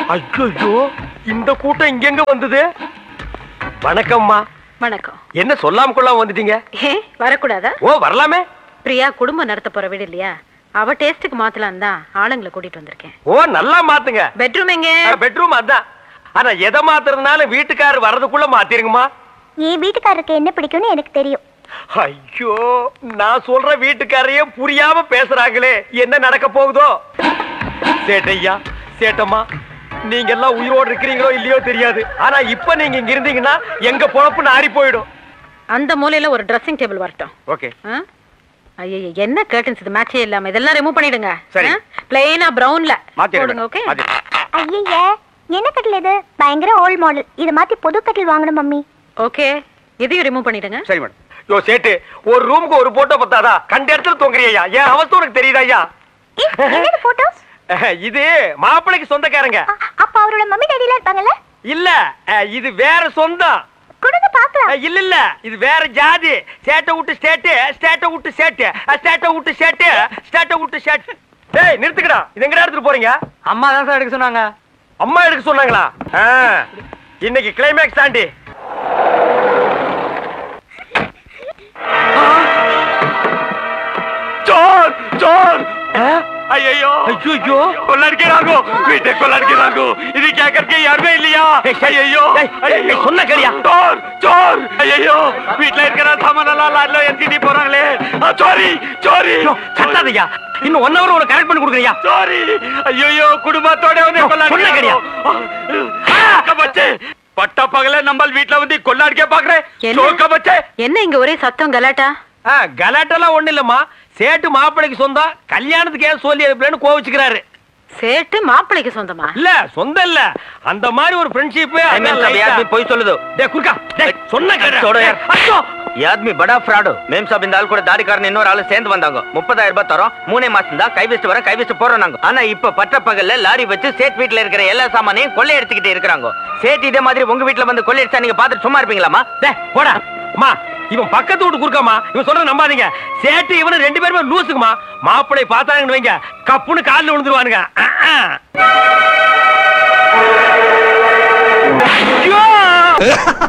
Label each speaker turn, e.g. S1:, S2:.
S1: ஐயோ இந்த கூட்டம் இங்கெங்க வந்தது வணக்கம்மா
S2: வணக்கம்
S1: என்ன சொல்லாம கொள்ளாம வந்துட்டீங்க
S2: ஏ வரக்கூடாதா
S1: ஓ வரலாமே
S2: பிரியா குடும்பம் நடத்த போற வீடு இல்லையா அவ டேஸ்டுக்கு மாத்தலாம் தான் ஆளுங்களை கூட்டிட்டு வந்திருக்கேன்
S1: ஓ நல்லா மாத்துங்க
S2: பெட்ரூம் எங்க
S1: பெட்ரூம் அதான் ஆனா எதை மாத்துறதுனால வீட்டுக்காரர் வர்றதுக்குள்ள மாத்திருங்கம்மா
S3: என் வீட்டுக்காரருக்கு என்ன பிடிக்கும்னு எனக்கு தெரியும்
S1: ஐயோ நான் சொல்ற வீட்டுக்காரையே புரியாம பேசுறாங்களே என்ன நடக்க போகுதோ சேட்டையா சேட்டம்மா நீங்க எல்லாம் உயிரோடு இருக்கிறீங்களோ இல்லையோ தெரியாது ஆனா இப்ப நீங்க இங்க இருந்தீங்கன்னா எங்க பொழப்பு நாரி போயிடும்
S2: அந்த மூலையில ஒரு ட்ரெஸ்ஸிங் டேபிள் வரட்டும்
S1: ஓகே
S2: ஐயோ என்ன கர்டன்ஸ் இது மேட்சே இல்லாம இதெல்லாம் ரிமூவ் பண்ணிடுங்க
S1: சரி.
S2: பிளெயினா பிரவுன்ல
S1: மாத்திடுங்க
S2: போடுங்க ஓகே
S3: ஐயய்ய என்ன கட்டில் இது பயங்கர ஓல்ட் மாடல் இதை மாத்தி புது கட்டில் வாங்கணும் மம்மி
S2: ஓகே இதையும் ரிமூவ் பண்ணிடுங்க
S1: சரி மேடம் யோ சேட்டு ஒரு ரூமுக்கு ஒரு போட்டோ பத்தாதா கண்ட இடத்துல தூங்குறியா என் அவஸ்தை உனக்கு தெரியுதா ஐயா
S3: என்னது போட்டோஸ்
S1: இது மாப்பிள்ளைக்கு சொந்தக்காரங்க
S3: அப்ப அவரோட மம்மி டேடிலாம் இருப்பாங்கல்ல
S1: இல்ல அஹ், இது வேற சொந்தம்
S3: கொடுங்க பாக்கலாம்
S1: அஹ், இல்ல இல்ல இது வேற ஜாதி ஸ்டேட்டை விட்டு ஸ்டேட்டு ஸ்டேட்டை விட்டு ஸ்டேட்டு ஸ்டேட்டை விட்டு ஸ்டேட்டு ஸ்டேட்டை விட்டு ஸ்டேட் டேய் நிறுத்துக்கடா இது எங்கடா எடுத்துட்டு போறீங்க
S4: அம்மா தான் சார் எடுக்க சொன்னாங்க
S1: அம்மா எடுக்க சொன்னாங்களா ஆ, இன்னைக்கு கிளைமேக்ஸ் தாண்டி चोर चोर ஐயோ ஐயோ கொள்ளடிக்கிறாங்க வீட்டை கொள்ளடிக்கிறாங்க இது கேட்கறதுக்கு யாருமே இல்லையா ஐயோ சொன்ன கேளியா சோர் சோர் ஐயோ வீட்ல இருக்கிற சாமான் எல்லாம் லாட்ல எத்திட்டு போறாங்களே சோரி சோரி கட்டாதயா இன்னும் ஒன் ஹவர் ஒரு கரெக்ட் பண்ணி கொடுக்குறியா சாரி ஐயோ குடும்பத்தோட வந்து கொள்ளடிக்க கேளியா பச்சே பட்ட பகல நம்ம வீட்ல வந்து கொள்ளடிக்க பாக்குறேன்
S2: என்ன?
S1: சோக்க பச்சே
S2: என்ன இங்க ஒரே சத்தம் கலாட்டா
S1: கலாட்டெல்லாம் ஒண்ணு இல்லம்மா சேட்டு மாப்பிளைக்கு சொந்தம் கல்யாணத்துக்கு ஏன் சொல்லி அனுப்பலன்னு கோவிச்சுக்கிறாரு
S2: சேட்டு மாப்பிள்ளைக்கு சொந்தமா
S1: இல்ல சொந்தம் இல்ல அந்த மாதிரி ஒரு ஃப்ரெண்ட்ஷிப்
S5: मेम साहब ये आदमी पोई चलो दो
S1: டேய் குறுக்கா டேய் சொன்ன கேளு
S5: छोड़ो यार।
S1: அச்சோ
S5: ಈ ಆದ್ಮಿ ಬಡ ಫ್ರಾಡ್ ಮೇಮ್ ಸಾಬ್ ಇಂದ ಕೂಡ ದಾರಿಕಾರನ ಇನ್ನೊரு ஆளு சேர்ந்து வந்தாங்க முப்பதாயிரம் ரூபாய் தரோம் மூணே மாசம் தான் கை வச்சுட்டு வர கை வச்சுட்டு போறோம் நாங்க ஆனா இப்ப பட்ட பகல்ல லாரி வச்சு சேட் வீட்ல இருக்கிற எல்லா சாமானையும் கொள்ளை எடுத்துக்கிட்டு இருக்கிறாங்க சேட் இதே மாதிரி உங்க வீட்ல வந்து கொள்ளை அடிச்சா நீங்க பாத்துட்டு சும்மா இருப்பீங்களாமா
S1: டேய் போடா அம்மா இவன் பக்கத்து வீட்டு குறுக்காமா இவன் சொல்ற நம்பாதீங்க சேட்டு இவனு ரெண்டு பேருமே லூசுக்குமா மாப்பிளை பார்த்தாங்கன்னு வைங்க கப்புன்னு காலில் விழுந்துருவானுங்க அஹ், அஹ். ஐயோ